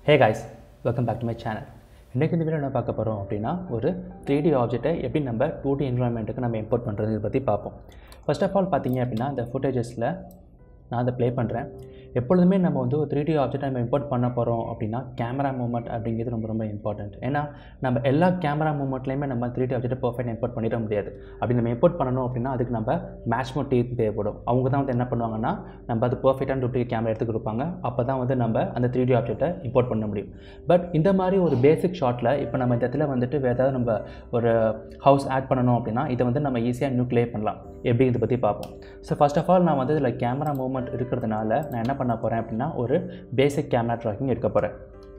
hey guys welcome back to my channel இன்றைக்கு இந்த video என்ன பார்க்க போகிறோம் அப்படின்னா ஒரு த்ரீ டி ஆப்ஜெக்ட்டை எப்படி நம்ம டூ டி என்வரான்மெண்ட்டுக்கு நம்ம இம்போர்ட் பண்ணுறது இதை பற்றி பார்ப்போம் ஃபர்ஸ்ட் ஆஃப் ஆல் பார்த்தீங்க அப்படின்னா இந்த ஃபுட்டேஜஸில் நான் அதை ப்ளே பண்ணுறேன் எப்பொழுதுமே நம்ம வந்து ஒரு த்ரீ டி ஆப்ஜெக்ட் நம்ம இம்போர்ட் பண்ண போகிறோம் அப்படின்னா கேமரா மூமெண்ட் அப்படிங்கிறது ரொம்ப ரொம்ப இம்பார்ட்டண்ட் ஏன்னா நம்ம எல்லா கேமரா மூமெண்ட்லேயுமே நம்ம த்ரீ டி ஆப்ஜெக்ட்டை பர்ஃபெக்ட் இம்போர்ட் பண்ணிட முடியாது அப்படி நம்ம இம்போர்ட் பண்ணணும் அப்படின்னா அதுக்கு நம்ம மேட்ச் மோட் டீம் தேவைப்படும் அவங்க தான் வந்து என்ன பண்ணுவாங்கன்னா நம்ம அது பர்ஃபெக்டான டூப்ளிகேட் கேமரா எடுத்து கொடுப்பாங்க அப்போ தான் வந்து நம்ம அந்த த்ரீ டி ஆப்ஜெக்ட்டை இம்போர்ட் பண்ண முடியும் பட் இந்த மாதிரி ஒரு பேசிக் ஷாட்டில் இப்போ நம்ம இந்த இடத்துல வந்துட்டு வேறு ஏதாவது நம்ம ஒரு ஹவுஸ் ஆட் பண்ணணும் அப்படின்னா இதை வந்து நம்ம ஈஸியாக நியூக்ளியே பண்ணலாம் எப்படி இதை பற்றி பார்ப்போம் ஸோ ஃபர்ஸ்ட் ஆஃப் ஆல் நான் வந்து இதில் கேமரா மூவ்மெண்ட் இருக்கிறதுனால நான் என்ன பண்ண போகிறேன் அப்படின்னா ஒரு பேசிக் கேமரா ட்ராக்கிங் எடுக்க போகிறேன்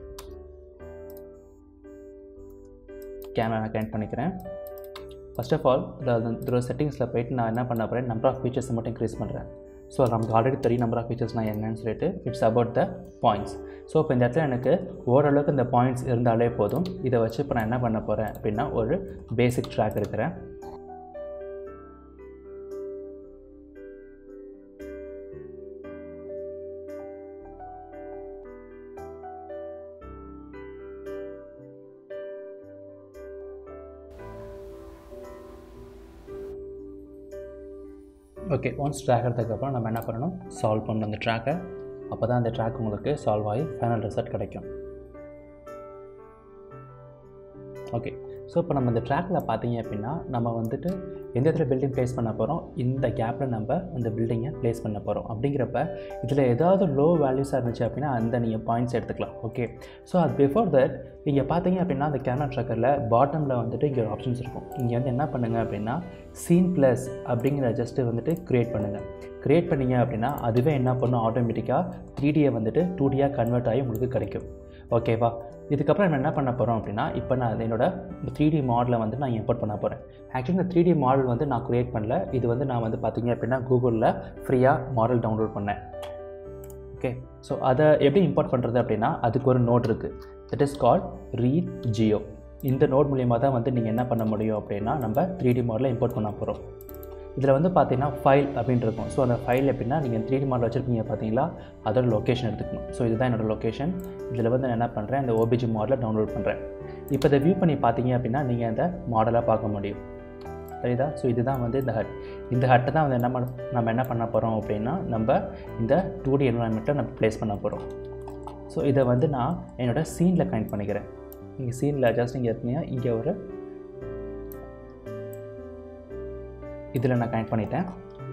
கேமரா நான் கனெக்ட் பண்ணிக்கிறேன் ஃபர்ஸ்ட் ஆஃப் ஆல் இதில் செட்டிங்ஸில் போயிட்டு நான் என்ன பண்ண போகிறேன் நம்பர் ஆஃப் ஃபீச்சர்ஸை மட்டும் இன்க்ரீஸ் பண்ணுறேன் ஸோ நமக்கு ஆல்ரெடி தெரியும் நம்பர் ஆஃப் ஃபீச்சர்ஸ்னால் என்னன்னு சொல்லிட்டு it's about the points so இப்போ இந்த இடத்துல எனக்கு ஓரளவுக்கு இந்த பாயிண்ட்ஸ் இருந்தாலே போதும் இதை வச்சு இப்போ நான் என்ன பண்ண போகிறேன் அப்படின்னா ஒரு பேசிக் ட்ராக் இருக்கிறேன் ஓகே ஒன்ஸ் ட்ராக் எடுத்ததுக்கப்புறம் நம்ம என்ன பண்ணணும் சால்வ் பண்ணணும் அந்த ட்ராக்கை அப்போ தான் அந்த ட்ராக் உங்களுக்கு சால்வ் ஆகி ஃபைனல் ரிசல்ட் கிடைக்கும் ஓகே ஸோ இப்போ நம்ம இந்த ட்ராக்கில் பார்த்தீங்க அப்படின்னா நம்ம வந்துட்டு எந்த இடத்துல பில்டிங் ப்ளேஸ் பண்ண போகிறோம் இந்த கேப்பில் நம்ம அந்த பில்டிங்கை ப்ளேஸ் பண்ண போகிறோம் அப்படிங்கிறப்ப இதில் ஏதாவது லோ வேல்யூஸாக இருந்துச்சு அப்படின்னா அந்த நீங்கள் பாயிண்ட்ஸ் எடுத்துக்கலாம் ஓகே ஸோ அது பிஃபோர் தட் இங்கே பார்த்தீங்க அப்படின்னா அந்த கேமரா ட்ராக்கரில் பாட்டமில் வந்துட்டு இங்கே ஒரு ஆப்ஷன்ஸ் இருக்கும் இங்கே வந்து என்ன பண்ணுங்கள் அப்படின்னா சீன் ப்ளஸ் அப்படிங்கிற ஜஸ்ட்டு வந்துட்டு க்ரியேட் பண்ணுங்கள் க்ரியேட் பண்ணிங்க அப்படின்னா அதுவே என்ன பண்ணும் ஆட்டோமேட்டிக்காக த்ரீ டியை வந்துட்டு டூ டியாக கன்வெர்ட் ஆகி உங்களுக்கு கிடைக்கும் ஓகேவா இதுக்கப்புறம் நம்ம என்ன பண்ண போகிறோம் அப்படின்னா இப்போ நான் என்னோட த்ரீ டி மாடலை வந்து நான் இம்போர்ட் பண்ண போகிறேன் ஆக்சுவலி இந்த த்ரீ டி மாடல் வந்து நான் க்ரியேட் பண்ணல இது வந்து நான் வந்து பார்த்தீங்க அப்படின்னா கூகுளில் ஃப்ரீயாக மாடல் டவுன்லோட் பண்ணேன் ஓகே ஸோ அதை எப்படி இம்போர்ட் பண்ணுறது அப்படின்னா அதுக்கு ஒரு நோட் இருக்குது that is called read geo இந்த நோட் மூலியமாக தான் வந்து நீங்கள் என்ன பண்ண முடியும் அப்படின்னா நம்ம த்ரீ டி மாடலை இம்போர்ட் பண்ண போகிறோம் இதில் வந்து பார்த்தீங்கன்னா ஃபைல் அப்படின்னு இருக்கும் ஸோ அந்த ஃபைல் எப்படின்னா நீங்கள் த்ரீ டி மாடல் வச்சுருக்கீங்க பார்த்தீங்களா அதோட லொக்கேஷன் எடுத்துக்கணும் ஸோ இதுதான் என்னோடய லொக்கேஷன் இதில் வந்து நான் என்ன பண்ணுறேன் அந்த ஓபிஜி மாடலை டவுன்லோட் பண்ணுறேன் இப்போ இதை வியூ பண்ணி பார்த்தீங்க அப்படின்னா நீங்கள் அந்த மாடலாக பார்க்க முடியும் சரிதா ஸோ இதுதான் வந்து இந்த ஹட் இந்த ஹட்டை தான் வந்து என்ன பண்ண நம்ம என்ன பண்ண போகிறோம் அப்படின்னா நம்ம இந்த டூ டி என்வரான்மெண்ட்டை நம்ம ப்ளேஸ் பண்ண போகிறோம் ஸோ இதை வந்து நான் என்னோடய சீனில் கனெக்ட் பண்ணிக்கிறேன் நீங்கள் சீனில் ஜஸ்ட் இங்கே எடுத்தீங்கன்னா இங்கே ஒரு இதில் நான் கனெக்ட் பண்ணிட்டேன்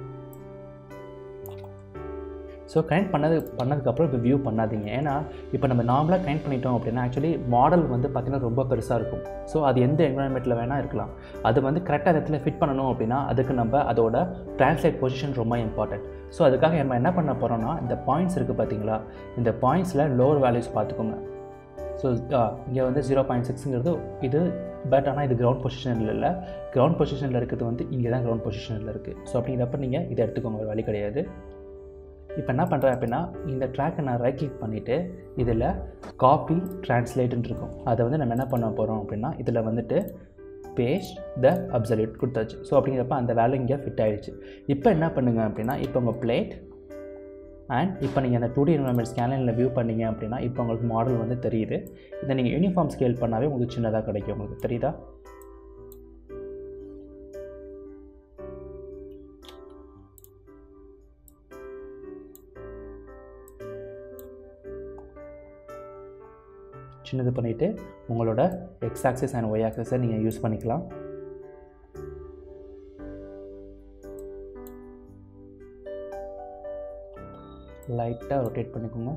ஸோ கனெக்ட் பண்ணது பண்ணதுக்கப்புறம் இப்போ வியூ பண்ணாதீங்க ஏன்னா இப்போ நம்ம நார்மலாக கனெக்ட் பண்ணிட்டோம் அப்படின்னா ஆக்சுவலி மாடல் வந்து பார்த்திங்கன்னா ரொம்ப பெருசாக இருக்கும் ஸோ அது எந்த என்வரான்மெண்ட்டில் வேணால் இருக்கலாம் அது வந்து கரெக்டாக இடத்துல ஃபிட் பண்ணணும் அப்படின்னா அதுக்கு நம்ம அதோட ட்ரான்ஸ்லேட் பொசிஷன் ரொம்ப இம்பார்ட்டன்ட் ஸோ அதுக்காக நம்ம என்ன பண்ண போகிறோம்னா இந்த பாயிண்ட்ஸ் இருக்குது பார்த்தீங்களா இந்த பாயிண்ட்ஸில் லோவர் வேல்யூஸ் பார்த்துக்கோங்க ஸோ இங்கே வந்து ஜீரோ பாயிண்ட் சிக்ஸுங்கிறது இது பட் ஆனால் இது கிரவுண்ட் பொசிஷனில் இல்லை கிரவுண்ட் பொசிஷனில் இருக்கிறது வந்து இங்கே தான் கிரவுண்ட் பொசிஷனில் இருக்குது ஸோ அப்படிங்கிறப்ப நீங்கள் இதை எடுத்துக்கோங்க ஒரு வழி கிடையாது இப்போ என்ன பண்ணுறேன் அப்படின்னா இந்த ட்ராக்கை நான் ரைட் கிளிக் பண்ணிவிட்டு இதில் காப்பி ட்ரான்ஸ்லேட்டுன்னு இருக்கும் அதை வந்து நம்ம என்ன பண்ண போகிறோம் அப்படின்னா இதில் வந்துட்டு பேஸ்ட் த அப்சல்யூட் கொடுத்தாச்சு ஸோ அப்படிங்கிறப்ப அந்த வேல்யூ இங்கே ஃபிட் ஆகிடுச்சு இப்போ என்ன பண்ணுங்க அப்படின்னா இப்போ உங்கள் பிளேட் அண்ட் இப்போ நீங்கள் அந்த டூ டி என்வரன்மெண்ட் ஸ்கேனில் வியூ பண்ணீங்க அப்படின்னா இப்போ உங்களுக்கு மாடல் வந்து தெரியுது இதை நீங்கள் யூனிஃபார்ம் ஸ்கேல் பண்ணாவே உங்களுக்கு சின்னதாக கிடைக்கும் உங்களுக்கு தெரியுதா சின்னது பண்ணிவிட்டு உங்களோட எக்ஸ் ஆக்சஸ் அண்ட் ஒய் ஆக்சஸை நீங்கள் யூஸ் பண்ணிக்கலாம் லைட்டாக ரொட்டேட் பண்ணிக்கோங்க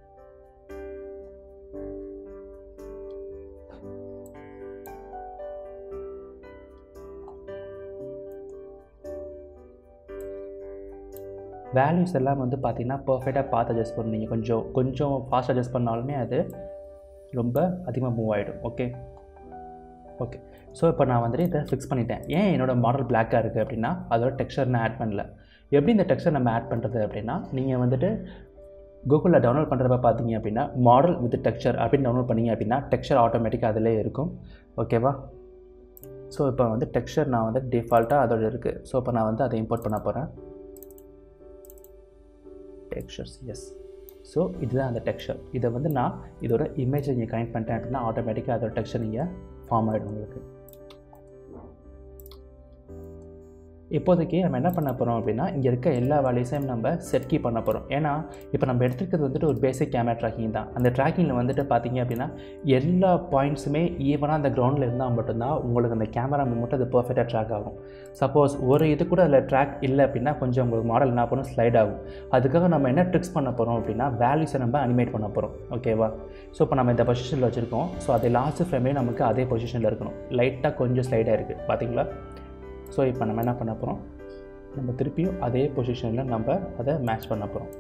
வேல்யூஸ் எல்லாம் வந்து பார்த்தீங்கன்னா பர்ஃபெக்டாக பார்த்து அட்ஜஸ்ட் பண்ணுவீங்க கொஞ்சம் கொஞ்சம் ஃபாஸ்ட் அட்ஜஸ்ட் பண்ணாலுமே அது ரொம்ப அதிகமாக மூவ் ஆகிடும் ஓகே ஓகே ஸோ இப்போ நான் வந்துட்டு இதை ஃபிக்ஸ் பண்ணிட்டேன் ஏன் என்னோடய மாடல் பிளாக்காக இருக்குது அப்படின்னா அதோட டெக்ஸ்சர் நான் ஆட் பண்ணல எப்படி இந்த டெக்ஸ்சர் நம்ம ஆட் பண்ணுறது அப்படின்னா நீங்கள் வந்துட்டு கூகுளில் டவுன்லோட் பண்ணுறப்ப பார்த்தீங்க அப்படின்னா மாடல் வித் டெக்ஸ்சர் அப்படின்னு டவுன்லோட் பண்ணிங்க அப்படின்னா டெக்ஸ்சர் ஆட்டோமேட்டிக்காக அதிலே இருக்கும் ஓகேவா ஸோ இப்போ வந்து டெக்ஸ்சர் நான் வந்து டிஃபால்ட்டாக அதோட இருக்குது ஸோ இப்போ நான் வந்து அதை இம்போர்ட் பண்ண போகிறேன் டெக்ஸ்சர்ஸ் எஸ் ஸோ இதுதான் அந்த டெக்ஸ்சர் இதை வந்து நான் இதோட இமேஜை நீங்கள் கனெக்ட் பண்ணிட்டேன் அப்படின்னா ஆட்டோமேட்டிக்காக அதோட டெக்ஸ்சர் நீங்கள் ஃபார்ம் ஆகிடும் உங்களுக்கு இப்போதைக்கு நம்ம என்ன பண்ண போகிறோம் அப்படின்னா இங்கே இருக்க எல்லா வேலையும் நம்ம செட் கீ பண்ண போகிறோம் ஏன்னா இப்போ நம்ம எடுத்துக்கிறது வந்துட்டு ஒரு பேசிக் கேமரா ட்ராக்கிங் தான் அந்த ட்ராக்கிங்கில் வந்துட்டு பார்த்தீங்க அப்படின்னா எல்லா பாயிண்ட்ஸுமே ஈவனாக அந்த கிரவுண்டில் இருந்தால் மட்டும்தான் உங்களுக்கு அந்த கேமரா மட்டும் அது பர்ஃபெக்டாக ட்ராக் ஆகும் சப்போஸ் ஒரு இது கூட அதில் ட்ராக் இல்லை அப்படின்னா கொஞ்சம் உங்களுக்கு மாடல் என்ன பண்ணும் ஸ்லைட் ஆகும் அதுக்காக நம்ம என்ன ட்ரிக்ஸ் பண்ண போகிறோம் அப்படின்னா வேல்யூஸை நம்ம அனிமேட் பண்ண போகிறோம் ஓகேவா ஸோ இப்போ நம்ம இந்த பொசிஷனில் வச்சுருக்கோம் ஸோ அது லாஸ்ட் ஃப்ரேமே நமக்கு அதே பொசிஷனில் இருக்கணும் லைட்டாக கொஞ்சம் ஸ்லைடாக இருக்குது பார்த்தீங்களா ஸோ இப்போ நம்ம என்ன பண்ண போகிறோம் நம்ம திருப்பியும் அதே பொசிஷனில் நம்ம அதை மேட்ச் பண்ண போகிறோம்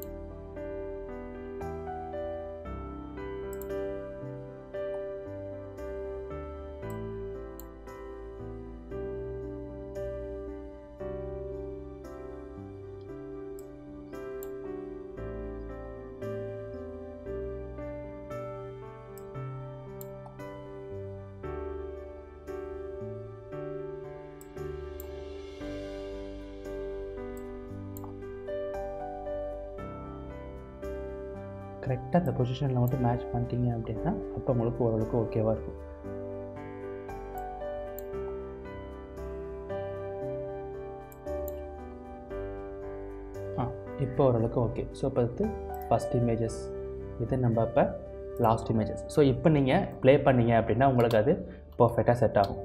கரெக்டாக அந்த பொசிஷனில் மட்டும் மேட்ச் பண்ணிட்டீங்க அப்படின்னா அப்போ உங்களுக்கு ஓரளவுக்கு ஓகேவாக இருக்கும் ஆ இப்போ ஓரளவுக்கு ஓகே ஸோ இப்போ இது ஃபஸ்ட் இமேஜஸ் இது நம்ம இப்போ லாஸ்ட் இமேஜஸ் ஸோ இப்போ நீங்கள் ப்ளே பண்ணீங்க அப்படின்னா உங்களுக்கு அது பர்ஃபெக்டாக செட் ஆகும்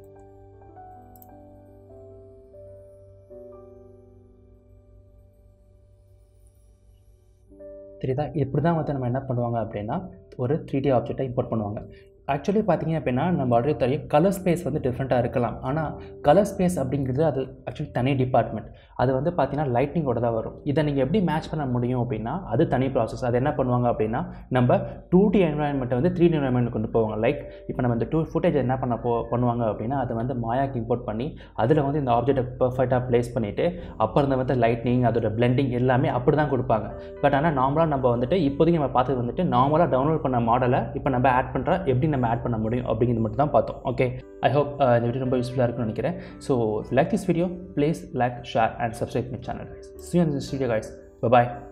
தெரியுதா இப்படி தான் வந்து நம்ம என்ன பண்ணுவாங்க அப்படின்னா ஒரு த்ரீ டி ஆப்ஜெக்டை இம்போர்ட் பண்ணுவாங்க ஆக்சுவலி பார்த்தீங்க அப்படின்னா நம்ம ஆல்ரெடி தெரியும் கலர் ஸ்பேஸ் வந்து டிஃப்ரெண்ட்டாக இருக்கலாம் ஆனால் கலர் ஸ்பேஸ் அப்படிங்கிறது அது ஆக்சுவலி தனி டிபார்ட்மெண்ட் அது வந்து பார்த்தீங்கன்னா லைட்னிங்கோட தான் வரும் இதை நீங்கள் எப்படி மேட்ச் பண்ண முடியும் அப்படின்னா அது தனி ப்ராசஸ் அது என்ன பண்ணுவாங்க அப்படின்னா நம்ம டூ டி என்வரான்மெண்ட்டை வந்து த்ரீ டி என்வரான்மெண்ட் கொண்டு போவாங்க லைக் இப்போ நம்ம இந்த டூ ஃபுட்டேஜ் என்ன பண்ண போ பண்ணுவாங்க அப்படின்னா அதை வந்து மாயாக்கு இம்போர்ட் பண்ணி அதில் வந்து இந்த ஆப்ஜெக்டை பர்ஃபெக்டாக ப்ளேஸ் பண்ணிவிட்டு அப்புறம் வந்து லைட்னிங் அதோட பிளெண்டிங் எல்லாமே அப்படி தான் கொடுப்பாங்க பட் ஆனால் நார்மலாக நம்ம வந்துட்டு இப்போதைக்கு நம்ம பார்த்தது வந்துட்டு நார்மலாக டவுன்லோட் பண்ண மாடலை இப்போ நம்ம ஆட் பண்ணுற எப்படி நம்ம ஆட் பண்ண முடியும் அப்படிங்கிறது மட்டும் தான் பார்த்தோம் ஓகே ஐ ஹோப் இந்த வீடியோ ரொம்ப யூஸ்ஃபுல்லாக இருக்கும்னு நினைக்கிறேன் so like this video please like share and subscribe my channel guys see இந்த வீடியோ கைஸ் பாய்